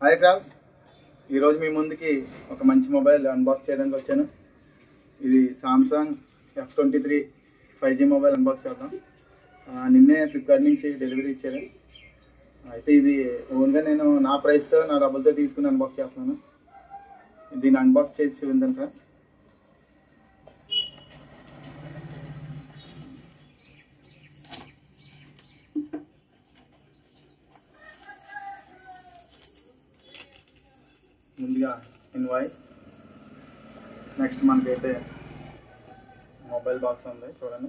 Hi friends ఈరోజు మీ ముందుకి ఒక మంచి మొబైల్ అన్బాక్స్ చేయడానికి వచ్చాను ఇది Samsung F twenty three five G mobile unbox చేద్దాం ఆ, నిన్నే ఫ్లిప్కార్ట్ నుంచి డెలివరీ ఇచ్చారు అయితే ఇది ఓన్గా నేను నా ప్రైస్తో నా డబ్బులతో తీసుకుని అన్బాక్స్ చేస్తున్నాను దీన్ని అన్బాక్స్ చేసి చూపించాను ఫ్రెండ్స్ ముందుగా ఇన్వాయిస్ నెక్స్ట్ మనకైతే మొబైల్ బాక్స్ ఉంది చూడండి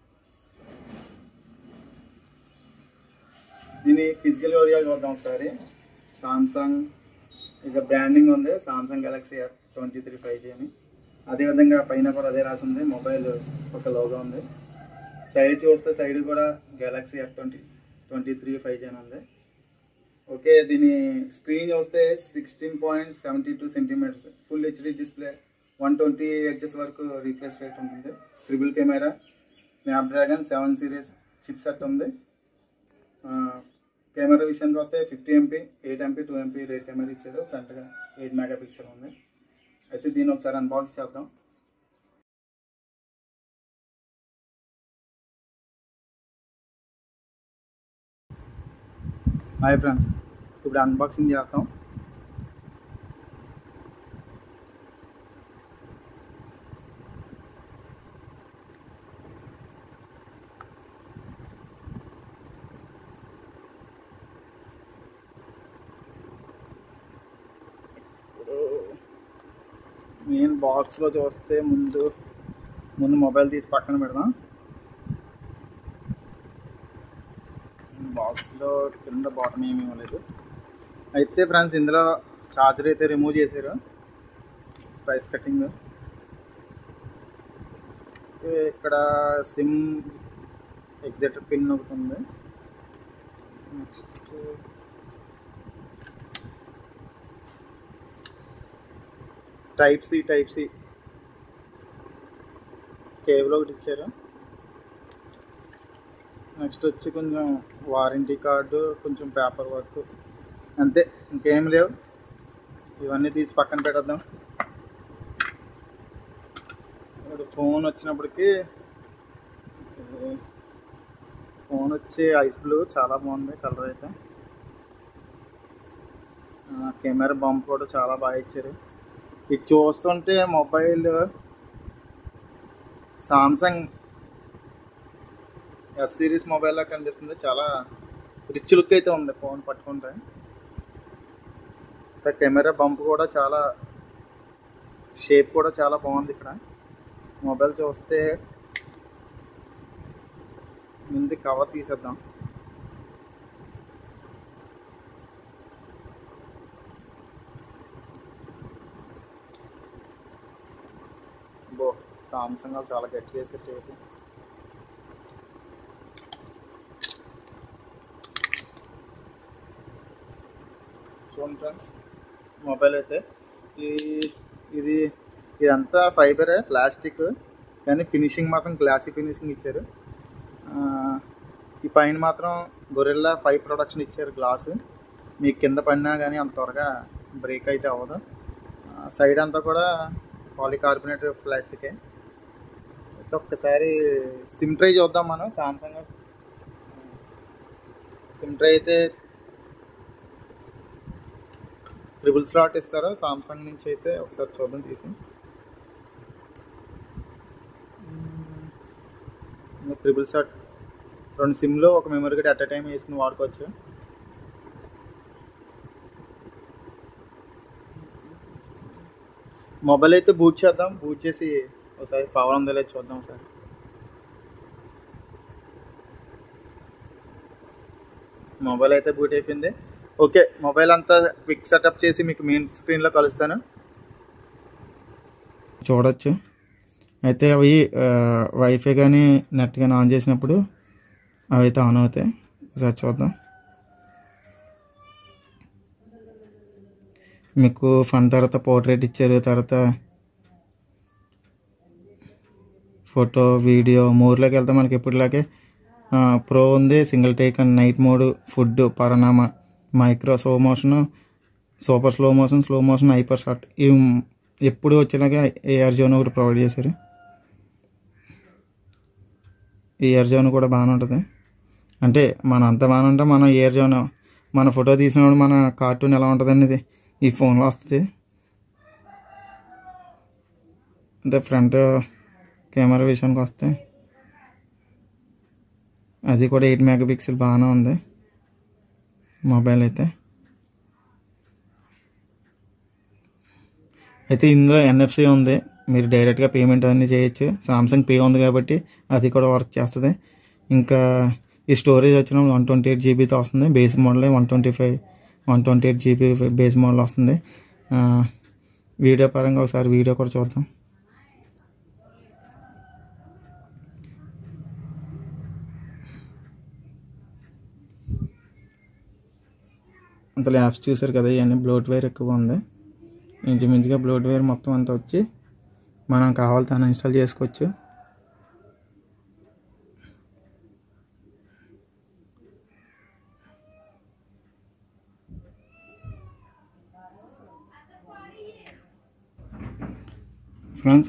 దీని ఫిజికల్ ఏరియా చూద్దాం ఒకసారి సామ్సంగ్ ఇక బ్రాండింగ్ ఉంది Samsung Galaxy F twenty three five G అని అదేవిధంగా పైన కూడా అదే రాసి ఉంది మొబైల్ ఒక లోగో ఉంది సైడ్ చూస్తే సైడ్ కూడా Galaxy F twenty twenty three five G అని ఉంది ఓకే దీని స్క్రీన్ చూస్తే sixteen point seventy two centimetres full HD display one twenty HS వరకు రీఫ్రెష్ రేట్ ఉంటుంది triple camera Snapdragon seven series chip set ఉంది camera విషయానికి వస్తే fifty MP eight MP two MP rate camera ఇచ్చారు ఫ్రంట్గా eight mega pixel ఉంది అయితే దీన్ని ఒకసారి అన్బాక్స్ చేద్దాం హాయ్ ఫ్రెండ్స్ ఇప్పుడు అన్బాక్సింగ్ చేస్తాం మెయిన్ బాక్స్లో చూస్తే ముందు ముందు మొబైల్ తీసి పక్కన పెడదాం బాక్స్లో కింద బాటమ్ ఏమీ ఇవ్వలేదు అయితే ఫ్రెండ్స్ ఇందులో ఛార్జర్ అయితే రిమూవ్ చేశారు ప్రైస్ కటింగ్ ఇక్కడ సిమ్ ఎగ్జాక్ట్ పిన్ ఒకటి ఉంది next type C type C cable ఒకటి ఇచ్చారు నెక్స్ట్ వచ్చి కొంచెం వారంటీ కార్డు కొంచెం పేపర్ వర్క్ అంతే ఇంకేం లేవు ఇవన్నీ తీసి పక్కన పెట్టేద్దాం ఇప్పుడు ఫోన్ వచ్చినప్పటికి ఫోన్ వచ్చి ఐస్ బ్లూ చాలా బాగుంది కలర్ అయితే కెమెరా బంప్ కూడా చాలా బాగా ఇచ్చారు ఇది చూస్తుంటే mobile Samsung S series mobile లా కనిపిస్తుంది చాలా రిచ్ లుక్ అయితే ఉంది ఫోన్ పట్టుకుంటే కెమెరా బంప్ కూడా చాలా షేప్ కూడా చాలా బాగుంది ఇక్కడ మొబైల్ చూస్తే ముందు కవర్ తీసేద్దాం బో సామ్సంగ్ వాళ్ళు చాలా గట్టిగా వేసారు టేపు చూడండి ఫ్రెండ్స్ మొబైల్ అయితే ఈ ఇది ఇదంతా ఫైబరే ప్లాస్టిక్ కానీ ఫినిషింగ్ మాత్రం గ్లాసీ ఫినిషింగ్ ఇచ్చారు ఆ, ఈ పైన మాత్రం గొరిల్లా ఫైవ్ ప్రొడక్షన్ ఇచ్చారు గ్లాసు మీకు కింద పడినా కానీ అంత త్వరగా బ్రేక్ అయితే అవ్వదు సైడ్ అంతా కూడా పాలికార్బోనేట్ ప్లాస్టికే అయితే ఒక్కసారి సిమ్ ట్రై చూద్దాం మనం సామ్సంగ్ సిమ్ ట్రై అయితే ట్రిపుల్ స్లాట్ ఇస్తారు సామ్సంగ్ నుంచి అయితే ఒకసారి చూద్దాం తీసి ట్రిపుల్ స్లాట్ రెండు సిమ్లో ఒక memory card at a time వేసుకుని వాడుకోవచ్చు మొబైల్ అయితే బూట్ చేద్దాం బూట్ చేసి ఒకసారి పవర్ ఉందో లేదో చూద్దాం ఒకసారి మొబైల్ అయితే బూట్ అయిపోయింది ఓకే మొబైల్ అంతా క్విక్ సెటప్ చేసి మీకు మెయిన్ స్క్రీన్లో కలుస్తాను చూడొచ్చు అయితే అవి వైఫై కానీ నెట్ కానీ ఆన్ చేసినప్పుడు అవి అయితే ఆన్ అవుతాయి ఒకసారి చూద్దాం మీకు ఫన్ తర్వాత పోర్ట్రేట్ ఇచ్చారు తర్వాత ఫోటో వీడియో మోర్లోకి వెళ్తే మనకి ఎప్పటిలాగే ప్రో ఉంది single take and night mode food panorama micro slow motion super slow motion slow motion hyper shot ఇవి ఎప్పుడు వచ్చేలాగా ఏఆర్ జోన్ ఒకటి ప్రొవైడ్ చేశారు ఏఆర్ జోన్ కూడా బాగానే ఉంటుంది అంటే మన అంత బాగానే ఉంటే మనం ఏఆర్ జోన్ మన ఫోటో తీసినప్పుడు మన కార్టూన్ ఎలా ఉంటుంది అనేది ఈ ఫోన్లో వస్తుంది అంటే ఫ్రంట్ కెమెరా విషయానికి వస్తే అది కూడా ఎయిట్ మెగా పిక్సెల్ బాగానే ఉంది మొబైల్ అయితే అయితే ఇందులో ఎన్ఎఫ్సి ఉంది మీరు డైరెక్ట్గా పేమెంట్ అన్నీ చేయొచ్చు సామ్సంగ్ పే ఉంది కాబట్టి అది కూడా వర్క్ చేస్తుంది ఇంకా ఈ స్టోరేజ్ వచ్చిన వన్ ట్వంటీ ఎయిట్ జీబీతో వస్తుంది base model one twenty five one twenty eight GB base model వస్తుంది ఆ, వీడియో పరంగా ఒకసారి వీడియో కూడా చూద్దాం అంతలో యాప్స్ చూసారు కదా ఇవన్నీ బ్లోట్వేర్ ఎక్కువ ఉంది ఇంచుమించుగా బ్లోట్వేర్ మొత్తం అంతా వచ్చి మనం కావాలి తను ఇన్స్టాల్ చేసుకోవచ్చు ఫ్రెండ్స్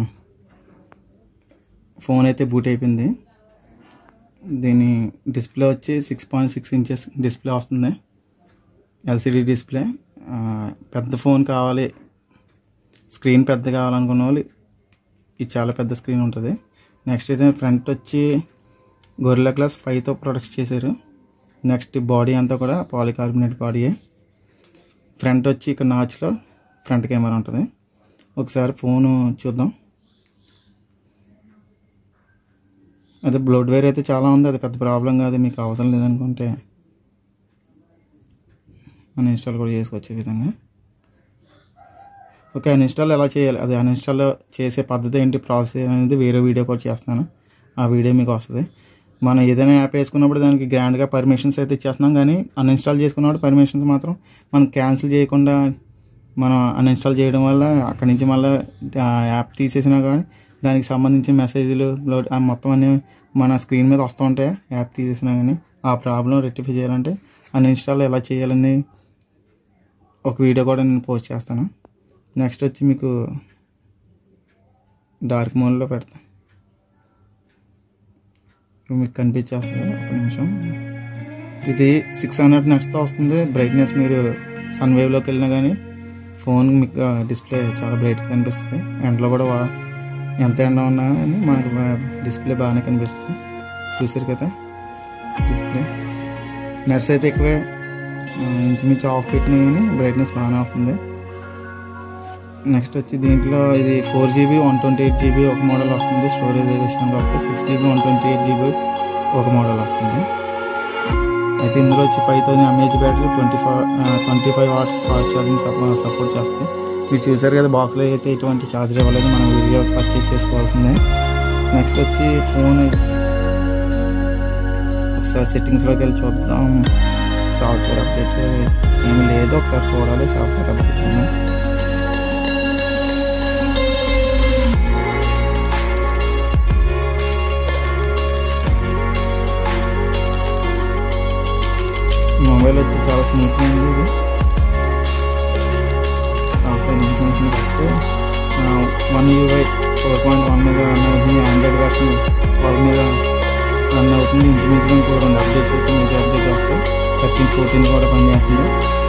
ఫోన్ అయితే బూట్ అయిపోయింది దీని డిస్ప్లే వచ్చి six point six inches display వస్తుంది ఎల్సిడి డిస్ప్లే ఆ, పెద్ద ఫోన్ కావాలి స్క్రీన్ పెద్ద కావాలనుకున్న వాళ్ళు ఇది చాలా పెద్ద స్క్రీన్ ఉంటుంది నెక్స్ట్ అయితే ఫ్రంట్ వచ్చి గొరిల్లా గ్లాస్ ఫైవ్తో ప్రొడక్ట్ చేశారు నెక్స్ట్ బాడీ అంతా కూడా పాలికార్బోనేట్ బాడీయే ఫ్రంట్ వచ్చి ఇక్కడ నాచ్లో ఫ్రంట్ కెమెరా ఉంటుంది ఒకసారి ఫోను చూద్దాం అదే బ్లోడ్వేర్ అయితే చాలా ఉంది అది పెద్ద ప్రాబ్లం కాదు మీకు అవసరం లేదనుకుంటే అన్ ఇన్స్టాల్ కూడా చేసుకోవచ్చు ఈ విధంగా ఓకే అన్ ఇన్స్టాల్ ఎలా చేయాలి అది అన్ ఇన్స్టాల్ చేసే పద్ధతి ఏంటి ప్రాసెస్ అనేది వేరే వీడియో కూడా చేస్తున్నాను ఆ వీడియో మీకు వస్తుంది మనం ఏదైనా యాప్ వేసుకున్నప్పుడు దానికి గ్రాండ్గా పర్మిషన్స్ అయితే ఇచ్చేస్తున్నాం కానీ అన్ఇన్స్టాల్ చేసుకున్నప్పుడు పర్మిషన్స్ మాత్రం మనం క్యాన్సిల్ చేయకుండా మనం అన్ఇన్స్టాల్ చేయడం వల్ల అక్కడి నుంచి మళ్ళీ ఆ యాప్ తీసేసినా కానీ దానికి సంబంధించిన మెసేజ్లు లోడ్ ఆ మొత్తం అన్నీ మన స్క్రీన్ మీద వస్తూ ఉంటాయి యాప్ తీసేసినా కానీ ఆ ప్రాబ్లం రెక్టిఫై చేయాలంటే అన్ఇన్స్టాల్ ఎలా చేయాలని ఒక వీడియో కూడా నేను పోస్ట్ చేస్తాను నెక్స్ట్ వచ్చి మీకు డార్క్ మోడ్లో పెడతా ఇవి మీకు కనిపించేస్తుంది ఒక నిమిషం ఇది సిక్స్ హండ్రెడ్ నెట్స్తో వస్తుంది బ్రైట్నెస్ మీరు సన్ వేవ్లోకి వెళ్ళినా కానీ ఫోన్ మీకు డిస్ప్లే చాలా బ్రైట్గా కనిపిస్తుంది ఎండలో కూడా వా- ఎంత ఎండ ఉన్నా కానీ మనకు డిస్ప్లే బాగానే కనిపిస్తుంది చూసారు కదా డిస్ప్లే నెట్స్ అయితే ఎక్కువే ఆ, ఇంచుమించు ఆఫ్ పెట్టినా కానీ బ్రైట్నెస్ బాగానే వస్తుంది నెక్స్ట్ వచ్చి దీంట్లో ఇది four GB one twenty eight GB ఒక మోడల్ వస్తుంది స్టోరేజ్ విషయంలో వస్తే six GB one twenty eight GB ఒక మోడల్ వస్తుంది అయితే ఇందులో వచ్చి five thousand mAh battery twenty five twenty five watts fast charging support చేస్తుంది మీరు చూసారు కదా బాక్స్లో అయితే ఎటువంటి ఛార్జర్ ఇవ్వలేదు మనం వీడియో పర్చేజ్ చేసుకోవాల్సిందే నెక్స్ట్ వచ్చి ఫోన్ ఒకసారి సెట్టింగ్స్లోకి వెళ్ళి చూద్దాం సాఫ్ట్వేర్ అప్డేట్ ఏమీ లేదు ఒకసారి చూడాలి సాఫ్ట్వేర్ అప్డేట్ ఏమో. మొబైల్ వచ్చి చాలా స్మూత్గా ఉంది ఇది సాఫ్ట్వేర్ ఇన్ఫర్మేషన్ వస్తే One UI four point one మీద రన్ అవుతుంది ఆండ్రాయిడ్ వర్షన్ ట్వెల్వ్ మీద రన్ అవుతుంది ఇంచుమించుగా ఇంకో రెండు అప్డేట్స్ అయితే మంచి అప్డేట్ వస్తాయి థర్టీన్ ఫోర్టీన్ కూడా పనిచేస్తుంది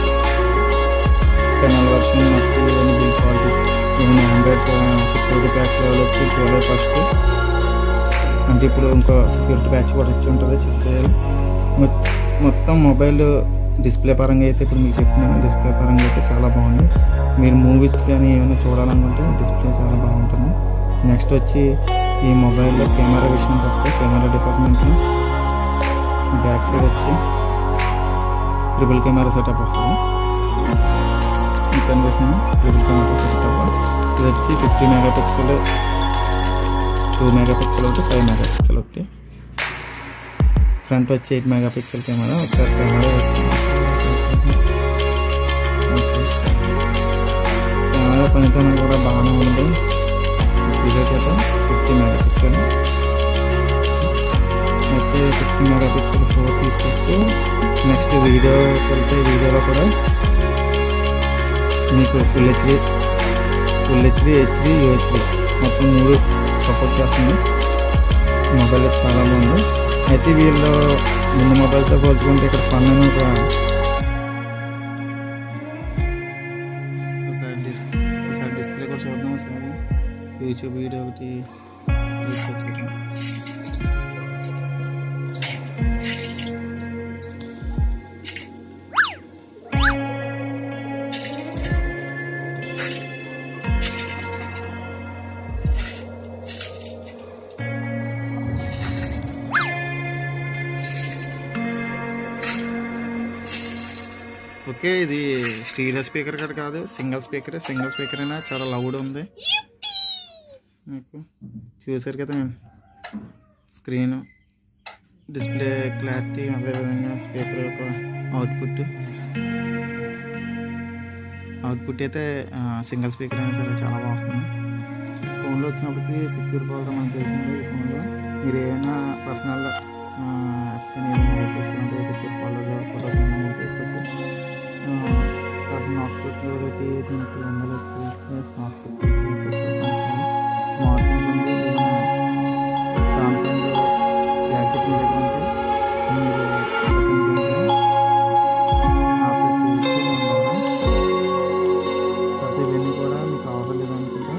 కెనల్ వర్షన్ నెక్స్ట్ ఇవన్నీ బిల్ క్వాలిటీ ఇవన్నీ ఆండ్రాయిడ్ సెక్యూరిటీ ప్యాచ్ లెవెల్ వచ్చి జూలై ఫస్ట్ అంటే ఇప్పుడు ఇంకో సెక్యూరిటీ ప్యాచ్ కూడా వచ్చి ఉంటుంది చెక్ చేయాలి మొ- మొత్తం మొబైల్ డిస్ప్లే పరంగా అయితే ఇప్పుడు మీకు చెప్తున్నాను డిస్ప్లే పరంగా అయితే చాలా బాగుంది మీరు మూవీస్ కానీ ఏమైనా చూడాలనుకుంటే డిస్ప్లే చాలా బాగుంటుంది నెక్స్ట్ వచ్చి ఈ మొబైల్లో కెమెరా విషయానికి వస్తే కెమెరా డిపార్ట్మెంట్లో బ్యాక్ సైడ్ వచ్చి ట్రిపుల్ కెమెరా సెటప్ వస్తుంది మీకు కనిపిస్తుంది ట్రిపుల్ కెమెరా సెటప్ ఇది వచ్చి fifty megapixel two megapixel ఒకటి ఫైవ్ మెగా పిక్సెల్ ఒకటి ఫ్రంట్ వచ్చి ఎయిట్ మెగా పిక్సెల్ కెమెరా ఒకసారి కెమెరా కెమెరా పనితనం కూడా బాగానే ఉంది వీడియో చేత ఫిఫ్టీ మెగా పిక్సెల్ అయితే ఫిఫ్టీ మెగా పిక్సెల్ ఫోర్ తీసుకొచ్చి నెక్స్ట్ వీడియోకి వెళ్తే వీడియోలో కూడా మీకు full HD full HD HD UHD మొత్తం మూడు సపోర్ట్ చేస్తుంది మొబైల్ అయితే చాలా బాగుంది అయితే వీళ్ళు ముందు మొబైల్తో పోల్చుకుంటే ఇక్కడ ఫన్ అని ఒక ఒకసారి డిస్ ఒకసారి డిస్ప్లే కూడా చూద్దాం ఒకసారి యూట్యూబ్ వీడియో ఒకటి తీసుకొచ్చేద్దాం ఓకే ఇది స్టీరియో స్పీకర్ కూడా కాదు సింగిల్ స్పీకర్ సింగిల్ స్పీకర్ అయినా చాలా లౌడ్ ఉంది మీకు చూసారు కదా మేము స్క్రీన్ డిస్ప్లే క్లారిటీ అదేవిధంగా స్పీకర్ యొక్క అవుట్పుట్ అవుట్పుట్ అయితే సింగిల్ స్పీకర్ అయినా సరే చాలా బాగా వస్తుంది ఫోన్లో వచ్చినప్పటికి సెక్యూర్ ఫోల్డర్ మనకు తెలిసింది ఈ ఫోన్లో మీరు ఏమైనా పర్సనల్ యాప్స్ కానీ ఏమైనా యాడ్ చేసుకుంటే సెక్యూర్ ఫోల్డర్ ఫోటోస్ ఏమైనా మూవ్ చేసుకోవచ్చు తర్వాత నాక్ సెక్యూరిటీ దీనికి ఉండాలి నాక్ సెక్యూరిటీ స్మార్ట్ థింగ్స్ ఉంది ఏదైనా సామ్సంగ్ గ్యాడ్జెట్ మీ దగ్గర ఉంటే మీరు ఓపెన్ చేసి ఆపరేట్ చేయొచ్చు దాని ద్వారా తర్వాత ఇవన్నీ కూడా మీకు అవసరం లేదనుకుంటే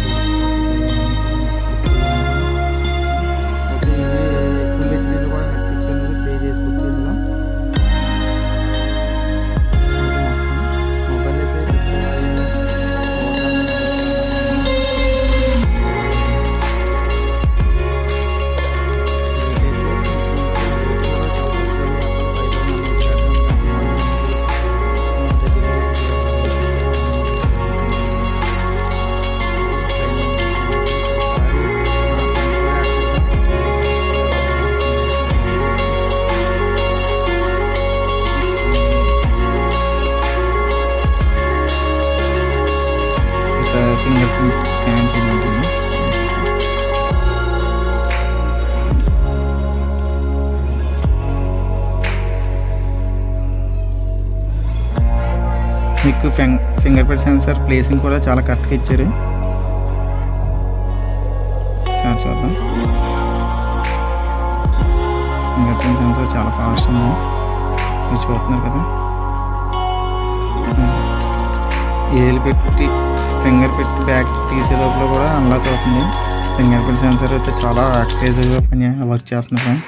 ఓకే ఇది ఫుల్ హెచ్డీలో కూడా నెట్ఫ్లిక్స్ అనేది ప్లే చేసుకోవచ్చు ఇందులో మొబైల్ అయితే ఫింగర్ ప్రింట్ స్కాన్ చేయమంటుంది మీకు ఫింగర్ ప్రింట్ సెన్సార్ ప్లేసింగ్ కూడా చాలా కరెక్ట్గా ఇచ్చారు సార్ చూద్దాం ఫింగర్ ప్రింట్ సెన్సార్ చాలా ఫాస్ట్ ఉంది మీరు చూస్తున్నారు కదా ఏలు పెట్టి ఫింగర్ పెట్టి బ్యాక్ తీసే లోపల కూడా అన్లాక్ అవుతుంది ఫింగర్ ప్రింట్ సెన్సార్ అయితే చాలా యాక్టివ్గా పని వర్క్ చేస్తుంది ఫోన్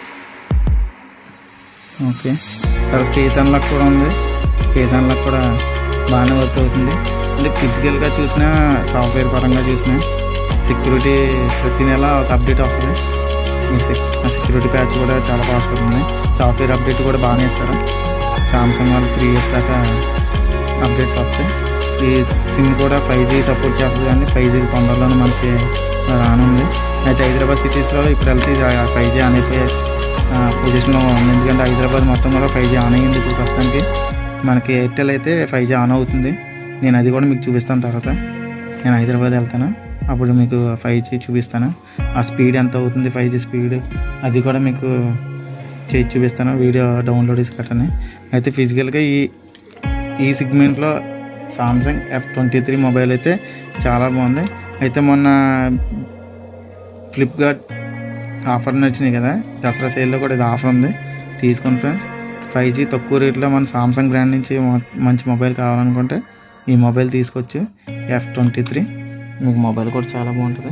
ఓకే తర్వాత ఫేస్ అన్లాక్ కూడా ఉంది ఫేస్ అన్లాక్ కూడా బాగానే వర్క్ అవుతుంది అంటే ఫిజికల్గా చూసినా సాఫ్ట్వేర్ పరంగా చూసినా సెక్యూరిటీ ప్రతి నెల ఒక అప్డేట్ వస్తుంది ఈ సెక్ సెక్యూరిటీ ప్యాచ్ కూడా చాలా ఫాస్ట్ ఉంది సాఫ్ట్వేర్ అప్డేట్ కూడా బాగానే ఇస్తారు సామ్సంగ్ వాళ్ళు త్రీ ఇయర్స్ దాకా అప్డేట్స్ వస్తాయి ఈ సిమ్ కూడా ఫైవ్ జీ సపోర్ట్ చేస్తుంది కానీ ఫైవ్ జీ తొందరలోనే మనకి రానుంది అయితే హైదరాబాద్ సిటీస్లో ఇప్పుడు వెళ్తే ఫైవ్ జీ ఆన్ అయిపోయే పొజిషన్లో ఉంది ఎందుకంటే హైదరాబాద్ మొత్తం కూడా ఫైవ్ జీ ఆన్ అయ్యింది ఇప్పుడు ప్రస్తుతానికి మనకి ఎయిర్టెల్ అయితే ఫైవ్ జీ ఆన్ అవుతుంది నేను అది కూడా మీకు చూపిస్తాను తర్వాత నేను హైదరాబాద్ వెళ్తాను అప్పుడు మీకు ఫైవ్ జీ చూపిస్తాను ఆ స్పీడ్ ఎంత అవుతుంది ఫైవ్ జీ స్పీడ్ అది కూడా మీకు చేసి చూపిస్తాను వీడియో డౌన్లోడ్ చేసి కట్టని అయితే ఫిజికల్గా ఈ ఈ సిగ్మెంట్లో Samsung F twenty three mobile అయితే చాలా బాగుంది అయితే మొన్న ఫ్లిప్కార్ట్ ఆఫర్ నచ్చినాయి కదా దసరా సేల్లో కూడా ఇది ఆఫర్ ఉంది తీసుకోండి ఫ్రెండ్స్ ఫైవ్ జీ తక్కువ రేట్లో మన సామ్సంగ్ బ్రాండ్ నుంచి మ- మంచి మొబైల్ కావాలనుకుంటే ఈ మొబైల్ తీసుకోవచ్చు ఎఫ్ ట్వంటీ త్రీ మీకు మొబైల్ కూడా చాలా బాగుంటుంది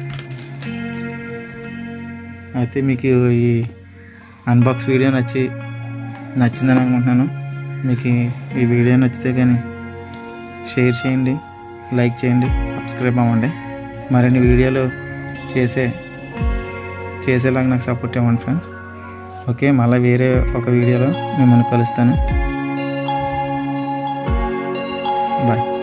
అయితే మీకు ఈ అన్బాక్స్ వీడియో నచ్చి నచ్చిందని అనుకుంటున్నాను మీకు ఈ- ఈ వీడియో నచ్చితే కానీ షేర్ చేయండి లైక్ చేయండి సబ్స్క్రైబ్ అవ్వండి మరిన్ని వీడియోలు చేసే చేసేలాగా నాకు సపోర్ట్ ఇవ్వండి ఫ్రెండ్స్ ఓకే మళ్ళీ వేరే ఒక వీడియోలో మిమ్మల్ని కలుస్తాను బాయ్